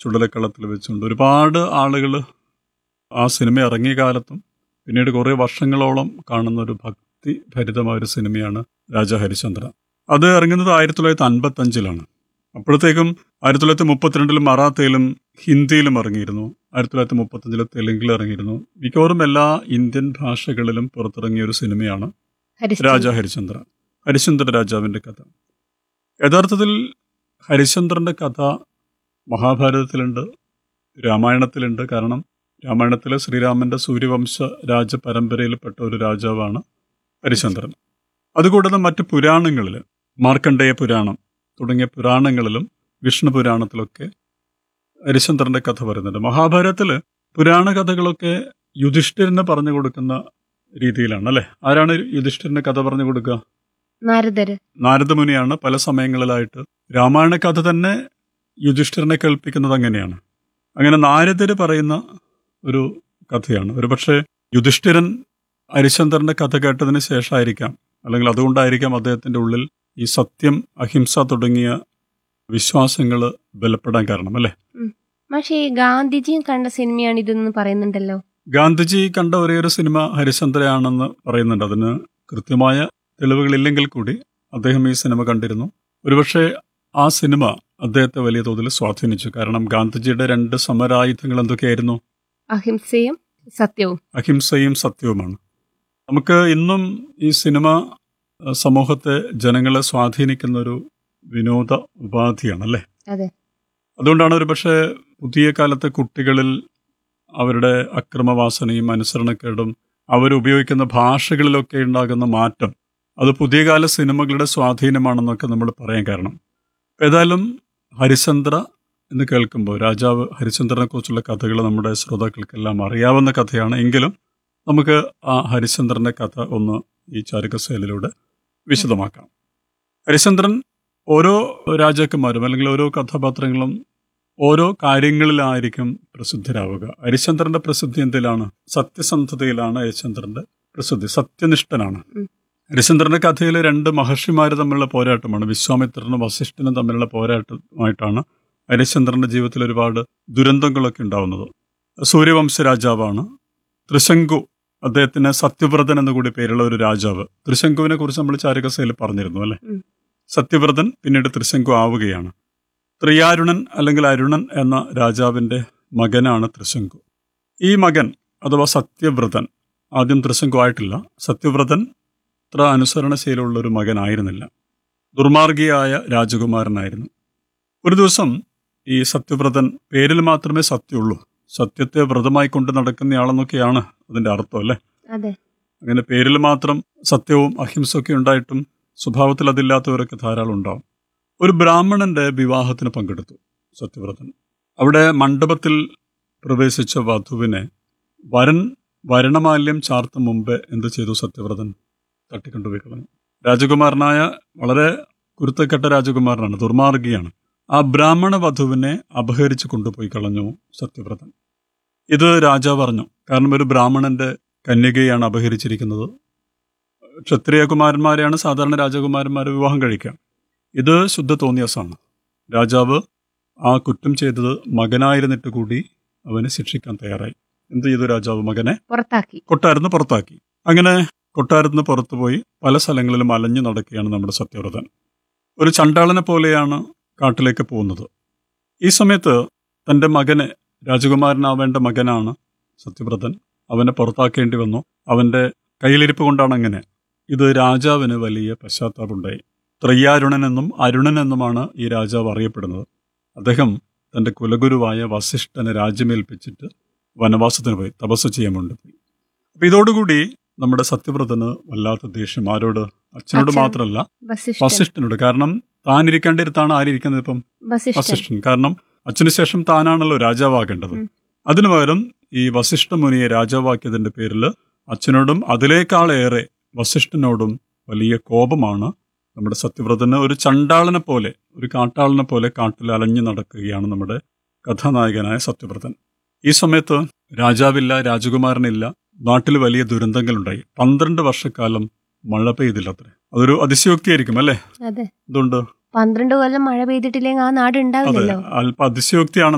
ചുടലക്കളത്തിൽ വെച്ചുകൊണ്ട് ഒരുപാട് ആളുകൾ ആ സിനിമ ഇറങ്ങിയ കാലത്തും പിന്നീട് കുറേ വർഷങ്ങളോളം കാണുന്ന ഒരു ഭക്തി ഭരിതമായ ഒരു സിനിമയാണ് രാജ ഹരിചന്ദ്ര അത് ഇറങ്ങുന്നത് ആയിരത്തി തൊള്ളായിരത്തി അൻപത്തി അഞ്ചിലാണ് അപ്പോഴത്തേക്കും ആയിരത്തി തൊള്ളായിരത്തി മുപ്പത്തിരണ്ടിലും മറാത്തയിലും ഹിന്ദിയിലും ഇറങ്ങിയിരുന്നു ആയിരത്തി തൊള്ളായിരത്തി മുപ്പത്തഞ്ചിൽ തെലുങ്കിൽ ഇറങ്ങിയിരുന്നു മിക്കവാറും എല്ലാ ഇന്ത്യൻ ഭാഷകളിലും പുറത്തിറങ്ങിയ ഒരു സിനിമയാണ് ഹരിശ്ചന്ദ്ര. രാജ ഹരിചന്ദ്ര ഹരിചന്ദ്ര രാജാവിൻ്റെ കഥ യഥാർത്ഥത്തിൽ ഹരിചന്ദ്രൻ്റെ കഥ മഹാഭാരതത്തിലുണ്ട് രാമായണത്തിലുണ്ട് കാരണം രാമായണത്തിലെ ശ്രീരാമൻ്റെ സൂര്യവംശ രാജപരമ്പരയിൽപ്പെട്ട ഒരു രാജാവാണ് ഹരിചന്ദ്രൻ അതുകൂടാതെ മറ്റ് പുരാണങ്ങളിൽ മാർക്കണ്ഡേയ പുരാണം തുടങ്ങിയ പുരാണങ്ങളിലും വിഷ്ണു പുരാണത്തിലൊക്കെ ഹരിചന്ദ്രൻ്റെ കഥ പറയുന്നുണ്ട് മഹാഭാരതത്തിൽ പുരാണ കഥകളൊക്കെ യുധിഷ്ഠിരന് പറഞ്ഞു കൊടുക്കുന്ന രീതിയിലാണ് അല്ലെ ആരാണ് യുധിഷ്ഠിരന് കഥ പറഞ്ഞു കൊടുക്കുക നാരദര് നാരദമുനിയാണ് പല സമയങ്ങളിലായിട്ട് രാമായണ കഥ തന്നെ യുധിഷ്ഠിരനെ കേൾപ്പിക്കുന്നത് അങ്ങനെയാണ് അങ്ങനെ നാരദര് പറയുന്ന ഒരു കഥയാണ് ഒരുപക്ഷെ യുധിഷ്ഠിരൻ ഹരിചന്ദ്രന്റെ കഥ കേട്ടതിന് ശേഷമായിരിക്കാം അല്ലെങ്കിൽ അതുകൊണ്ടായിരിക്കാം അദ്ദേഹത്തിന്റെ ഉള്ളിൽ ഈ സത്യം അഹിംസ തുടങ്ങിയ വിശ്വാസങ്ങൾ ബലപ്പെടാൻ കാരണം അല്ലെ പക്ഷേ ഈ ഗാന്ധിജിയും കണ്ട സിനിമയാണ് ഇതെന്ന് പറയുന്നുണ്ടല്ലോ ഗാന്ധിജി കണ്ട ഒരേ ഒരു സിനിമ ഹരിചന്ദ്രയാണെന്ന് പറയുന്നുണ്ട് അതിന് കൃത്യമായ തെളിവുകളില്ലെങ്കിൽ കൂടി അദ്ദേഹം ഈ സിനിമ കണ്ടിരുന്നു ഒരുപക്ഷെ ആ സിനിമ അദ്ദേഹത്തെ വലിയ തോതിൽ സ്വാധീനിച്ചു കാരണം ഗാന്ധിജിയുടെ രണ്ട് സമരായുധങ്ങൾ എന്തൊക്കെയായിരുന്നു അഹിംസയും സത്യവും അഹിംസയും സത്യവുമാണ് നമുക്ക് ഇന്നും ഈ സിനിമ അഹ്, സമൂഹത്തെ ജനങ്ങളെ സ്വാധീനിക്കുന്ന ഒരു വിനോദ ഉപാധിയാണ് അല്ലേ അതെ. അതുകൊണ്ടാണ് ഒരു പക്ഷേ പുതിയ കാലത്തെ കുട്ടികളിൽ അവരുടെ അക്രമവാസനയും അനുസരണക്കേടും അവരുപയോഗിക്കുന്ന ഭാഷകളിലൊക്കെ ഉണ്ടാകുന്ന മാറ്റം അത് പുതിയ കാല സിനിമകളുടെ സ്വാധീനമാണെന്നൊക്കെ നമ്മൾ പറയാൻ കാരണം ഏതായാലും ഹരിചന്ദ്ര എന്ന് കേൾക്കുമ്പോൾ രാജാവ് ഹരിചന്ദ്രനെ കുറിച്ചുള്ള കഥകൾ നമ്മുടെ ശ്രോതാക്കൾക്കെല്ലാം അറിയാവുന്ന കഥയാണ് എങ്കിലും നമുക്ക് ആ ഹരിചന്ദ്രന്റെ കഥ ഒന്ന് ഈ ചാരുകസേലിലൂടെ വിശദമാക്കാം ഹരിചന്ദ്രൻ ഓരോ രാജാക്കന്മാരും അല്ലെങ്കിൽ ഓരോ കഥാപാത്രങ്ങളും ഓരോ കാര്യങ്ങളിലായിരിക്കും പ്രസിദ്ധരാവുക ഹരിചന്ദ്രന്റെ പ്രസിദ്ധി എന്തിലാണ് സത്യസന്ധതയിലാണ് ഹരിചന്ദ്രന്റെ പ്രസിദ്ധി സത്യനിഷ്ഠനാണ് ഉം. ഹരിചന്ദ്രന്റെ കഥയിലെ രണ്ട് മഹർഷിമാർ തമ്മിലുള്ള പോരാട്ടമാണ് വിശ്വാമിത്രനും വസിഷ്ഠനും തമ്മിലുള്ള പോരാട്ടമായിട്ടാണ് ഹരിചന്ദ്രന്റെ ജീവിതത്തിൽ ഒരുപാട് ദുരന്തങ്ങളൊക്കെ ഉണ്ടാവുന്നത് സൂര്യവംശ രാജാവാണ് ത്രിശങ്കു അദ്ദേഹത്തിന് സത്യവ്രതൻ എന്ന് കൂടി പേരുള്ള ഒരു രാജാവ് ത്രിശങ്കുവിനെ കുറിച്ച് നമ്മൾ ചാരകസയിൽ പറഞ്ഞിരുന്നു അല്ലെ ഉം. സത്യവ്രതൻ പിന്നീട് ത്രിശങ്കു ആവുകയാണ് ത്രിയാരുണൻ അല്ലെങ്കിൽ അരുണൻ എന്ന രാജാവിന്റെ മകനാണ് ത്രിശങ്കു ഈ മകൻ അഥവാ സത്യവ്രതൻ ആദ്യം ത്രിശങ്കു ആയിട്ടില്ല സത്യവ്രതൻ അത്ര അനുസരണശീലമുള്ള ഒരു മകനായിരുന്നില്ല ദുർമാർഗിയായ രാജകുമാരനായിരുന്നു ഒരു ദിവസം ഈ സത്യവ്രതൻ പേരിൽ മാത്രമേ സത്യമുള്ളൂ സത്യത്തെ വ്രതമായി കൊണ്ട് നടക്കുന്നയാളെന്നൊക്കെയാണ് അതിന്റെ അർത്ഥം അല്ലേ അതെ അങ്ങനെ പേരിൽ മാത്രം സത്യവും അഹിംസയൊക്കെ ഉണ്ടായിട്ടും സ്വഭാവത്തിൽ അതില്ലാത്തവരൊക്കെ ധാരാളം ഉണ്ടാവും ഒരു ബ്രാഹ്മണന്റെ വിവാഹത്തിന് പങ്കെടുത്തു സത്യവ്രതൻ അവിടെ മണ്ഡപത്തിൽ പ്രവേശിച്ച വധുവിനെ വരൻ വരണമാല്യം ചാർത്തും മുമ്പേ എന്ത് ചെയ്തു സത്യവ്രതൻ തട്ടിക്കൊണ്ടുപോയി കളഞ്ഞു രാജകുമാരനായ വളരെ കുരുത്തക്കെട്ട രാജകുമാരനാണ് ദുർമാർഗിയാണ് ആ ബ്രാഹ്മണ വധുവിനെ അപഹരിച്ചു കൊണ്ടുപോയി കളഞ്ഞു സത്യവ്രതൻ ഇത് രാജാവ് അറിഞ്ഞു കാരണം ഒരു ബ്രാഹ്മണന്റെ കന്യകയാണ് അപഹരിച്ചിരിക്കുന്നത് ക്ഷത്രിയ കുമാരന്മാരെയാണ് സാധാരണ രാജകുമാരന്മാരെ വിവാഹം കഴിക്കുക ഇത് ശുദ്ധ തോന്നിയസാണ് രാജാവ് ആ കുറ്റം ചെയ്തത് മകനായിരുന്നിട്ട് കൂടി അവനെ ശിക്ഷിക്കാൻ തയ്യാറായി എന്ത് ചെയ്തു രാജാവ് മകനെ പുറത്താക്കി കൊട്ടാരത്തിന് പുറത്താക്കി അങ്ങനെ കൊട്ടാരത്തിന് പുറത്തുപോയി പല സ്ഥലങ്ങളിലും അലഞ്ഞു നടക്കുകയാണ് നമ്മുടെ സത്യവ്രതൻ ഒരു ചണ്ടാളനെ പോലെയാണ് കാട്ടിലേക്ക് പോകുന്നത് ഈ സമയത്ത് തൻ്റെ മകനെ രാജകുമാരനാവേണ്ട മകനാണ് സത്യവ്രതൻ അവനെ പുറത്താക്കേണ്ടി വന്നു അവൻ്റെ കയ്യിലിരിപ്പ് കൊണ്ടാണ് അങ്ങനെ ഇത് രാജാവിന് വലിയ പശ്ചാത്താപമുണ്ടായി ത്രയ്യാരുണൻ എന്നും അരുണൻ എന്നുമാണ് ഈ രാജാവ് അറിയപ്പെടുന്നത് അദ്ദേഹം തൻ്റെ കുലഗുരുവായ വസിഷ്ഠനെ രാജ്യമേൽപ്പിച്ചിട്ട് വനവാസത്തിന് പോയി തപസ് ചെയ്യാൻ വേണ്ടി പോയി അപ്പൊ ഇതോടുകൂടി നമ്മുടെ സത്യവ്രതന് വല്ലാത്ത ദേഷ്യം ആരോട് അച്ഛനോട് അച്ഛൻ. മാത്രമല്ല വസിഷ്ഠൻ വസിഷ്ഠനോട് കാരണം താൻ ഇരിക്കേണ്ടിടത്താണ് ആരിയിരിക്കുന്നത് ഇപ്പം വസിഷ്ഠൻ വസിഷ്ഠൻ കാരണം അച്ഛന് ശേഷം താനാണല്ലോ രാജാവാകേണ്ടത് ഉം. അതിനു പകരം ഈ വസിഷ്ഠ മുനിയെ രാജാവാക്കിയതിന്റെ പേരിൽ അച്ഛനോടും അതിലേക്കാളേറെ വസിഷ്ഠനോടും വലിയ കോപമാണ് നമ്മുടെ സത്യവ്രതന് ഒരു ചണ്ടാളനെ പോലെ ഒരു കാട്ടാളനെ പോലെ കാട്ടിൽ അലഞ്ഞു നടക്കുകയാണ് നമ്മുടെ കഥാനായകനായ സത്യവ്രതൻ ഈ സമയത്ത് രാജാവില്ല രാജകുമാരനില്ല നാട്ടിൽ വലിയ ദുരന്തങ്ങളുണ്ടായി പന്ത്രണ്ട് വർഷക്കാലം മഴ പെയ്തില്ല അത്രേ അതൊരു അതിശയോക്തിയായിരിക്കും അല്ലേ അതെ എന്തുകൊണ്ട് പന്ത്രണ്ട് കൊല്ലം മഴ പെയ്തിട്ടില്ലെങ്കിൽ ആ നാട് അതെ ഉണ്ടാവില്ലല്ലോ അല്പ അതിശയോക്തിയാണ്